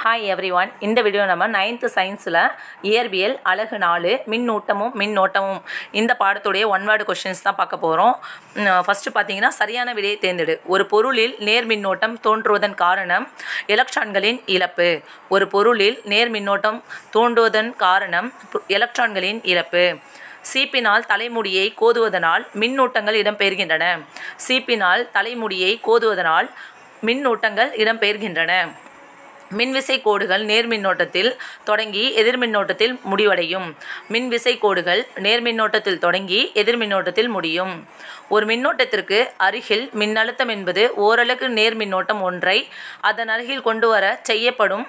hi everyone இந்த video நம்ம ninth சயின்ஸில் இயற்பியல் அழகு நாலு மின்னூட்டமும் மின்னோட்டமும் இந்த பாடத்துடைய ஒன் வேர்டு கொஷின்ஸ் தான் பார்க்க போகிறோம் ஃபஸ்ட்டு பார்த்தீங்கன்னா சரியான விடையை தேர்ந்தெடு ஒரு பொருளில் நேர் மின்னோட்டம் தோன்றுவதன் காரணம் எலக்ட்ரான்களின் இழப்பு ஒரு பொருளில் நேர் மின்னோட்டம் தோன்றுவதன் காரணம் பு- எலக்ட்ரான்களின் இழப்பு சீப்பினால் தலைமுடியை கோதுவதனால் மின்னூட்டங்கள் இடம்பெறுகின்றன சீப்பினால் தலைமுடியை கோதுவதனால் மின்னூட்டங்கள் இடம்பெறுகின்றன மின்விசை கோடுகள் நேர்மின்னோட்டத்தில் தொடங்கி எதிர்மின்னோட்டத்தில் முடிவடையும் மின்விசை கோடுகள் நேர்மின்னோட்டத்தில் தொடங்கி எதிர்மின்னோட்டத்தில் முடியும் ஒரு மின்னோட்டத்திற்கு அருகில் மின்னழுத்தம் என்பது ஓரலகு நேர்மின்னோட்டம் ஒன்றை அதன் அருகில் கொண்டு வர செய்யப்படும்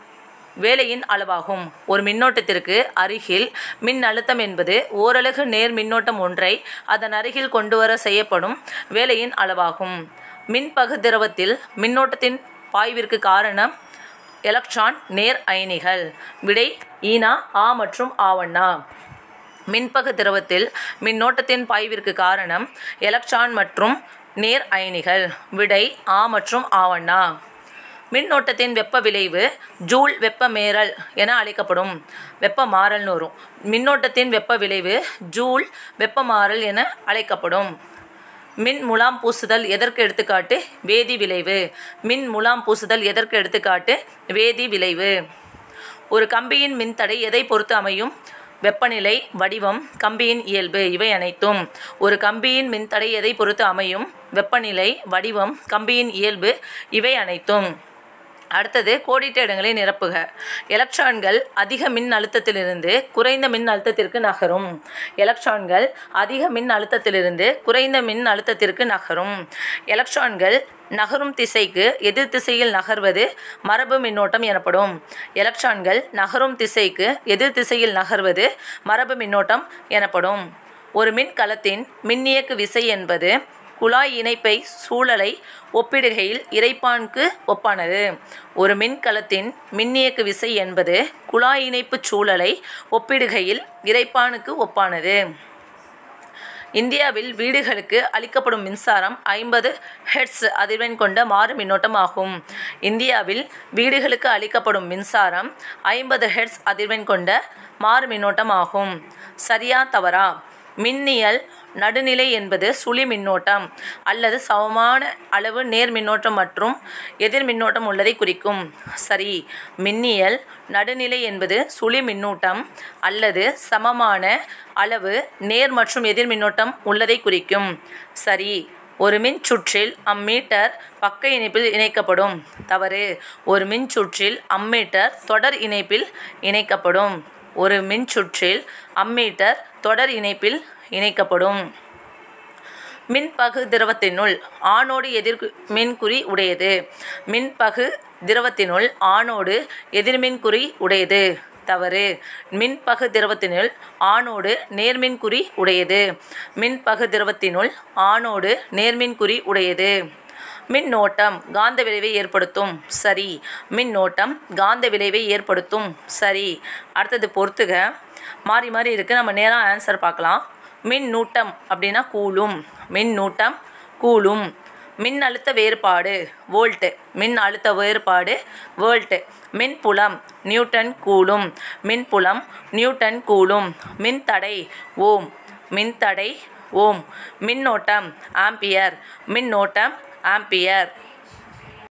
வேலையின் அளவாகும் ஒரு மின்னோட்டத்திற்கு அருகில் மின் அழுத்தம் என்பது ஓரலகு நேர் மின்னோட்டம் ஒன்றை அதன் அருகில் கொண்டு வர செய்யப்படும் வேலையின் அளவாகும் மின்பகு திரவத்தில் மின்னோட்டத்தின் பாய்விற்கு காரணம் எலக்ட்ரான் நேர் அயனிகள் விடை ஈனா ஆ மற்றும் ஆவண்ணா மின்பகு திரவத்தில் மின்னோட்டத்தின் பாய்விற்கு காரணம் எலக்ட்ரான் மற்றும் நேர் அயனிகள் விடை ஆ மற்றும் ஆவண்ணா மின்னோட்டத்தின் வெப்ப விளைவு ஜூல் வெப்ப மேறல் என அழைக்கப்படும் வெப்ப மாறல்னு வரும் மின்னோட்டத்தின் வெப்ப விளைவு ஜூல் வெப்ப மாறல் என அழைக்கப்படும் மின் முலாம் பூசுதல் எதற்கு எடுத்துக்காட்டு வேதி விளைவு மின் முலாம் பூசுதல் எதற்கு எடுத்துக்காட்டு வேதி விளைவு ஒரு கம்பியின் மின்தடை எதை பொறுத்து அமையும் வெப்பநிலை வடிவம் கம்பியின் இயல்பு இவை அனைத்தும் ஒரு கம்பியின் மின்தடை எதை பொறுத்து அமையும் வெப்பநிலை வடிவம் கம்பியின் இயல்பு இவை அனைத்தும் அடுத்தது கோடிட்ட இடங்களை நிரப்புக எலக்ட்ரான்கள் அதிக மின் அழுத்தத்திலிருந்து குறைந்த மின் அழுத்தத்திற்கு நகரும் எலக்ட்ரான்கள் அதிக மின் அழுத்தத்திலிருந்து குறைந்த மின் அழுத்தத்திற்கு நகரும் எலக்ட்ரான்கள் நகரும் திசைக்கு எதிர் திசையில் நகர்வது மரபு மின்னோட்டம் எனப்படும் எலக்ட்ரான்கள் நகரும் திசைக்கு எதிர் திசையில் நகர்வது மரபு மின்னோட்டம் எனப்படும் ஒரு மின்கலத்தின் மின்னியக்கு விசை என்பது குழாய் இணைப்பை சூழலை ஒப்பிடுகையில் இறைப்பானுக்கு ஒப்பானது ஒரு மின்கலத்தின் மின்னியக்கு விசை என்பது குழாய் இணைப்பு சூழலை ஒப்பிடுகையில் இறைப்பானுக்கு ஒப்பானது இந்தியாவில் வீடுகளுக்கு அளிக்கப்படும் மின்சாரம் ஐம்பது ஹெர்ட்ஸ் அதிர்வெண் கொண்ட மாறு மின்னோட்டம் ஆகும் இந்தியாவில் வீடுகளுக்கு அளிக்கப்படும் மின்சாரம் ஐம்பது ஹெர்ட்ஸ் அதிர்வெண் கொண்ட மாறு மின்னோட்டம் ஆகும் சரியா தவறா மின்னியல் நடுநிலை என்பது சுழி மின்னோட்டம் அல்லது சமமான அளவு நேர் மின்னோட்டம் மற்றும் எதிர் மின்னோட்டம் உள்ளதை குறிக்கும் சரி மின்னியல் நடுநிலை என்பது சுழி மின்னூட்டம் அல்லது சமமான அளவு நேர் மற்றும் எதிர் மின்னோட்டம் உள்ளதை குறிக்கும் சரி ஒரு மின் சுற்றில் அம்மீட்டர் பக்க இணைப்பில் இணைக்கப்படும் தவறு ஒரு மின் சுற்றில் அம்மீட்டர் தொடர் இணைப்பில் இணைக்கப்படும் ஒரு மின் சுற்றில் அம்மீட்டர் தொடர் இணைப்பில் இணைக்கப்படும் மின்பகு திரவத்தினுள் ஆணோடு எதிர் மின்குறி உடையது மின்பகு திரவத்தினுள் ஆணோடு எதிர்மின்குறி உடையது தவறு மின்பகு திரவத்தினுள் ஆணோடு நேர்மின்குறி உடையது மின்பகு திரவத்தினுள் ஆணோடு நேர்மின்குறி உடையது மின்னோட்டம் காந்த விளைவை ஏற்படுத்தும் சரி மின்னோட்டம் காந்த விளைவை ஏற்படுத்தும் சரி அடுத்தது பொறுத்துக மாறி மாறி இருக்குது நம்ம நேராக ஆன்சர் பார்க்கலாம் மின்னூட்டம் அப்படின்னா கூலும் மின்னூட்டம் கூலும் மின் அழுத்த வேறுபாடு வோல்ட்டு மின் அழுத்த வேறுபாடு வோல்ட்டு மின்புலம் நியூட்டன் கூலும் மின்புலம் நியூட்டன் கூலும் மின்தடை ஓம் மின்தடை ஓம் மின்னோட்டம் ஆம்பியர் மின்னோட்டம் ஆம்பியர்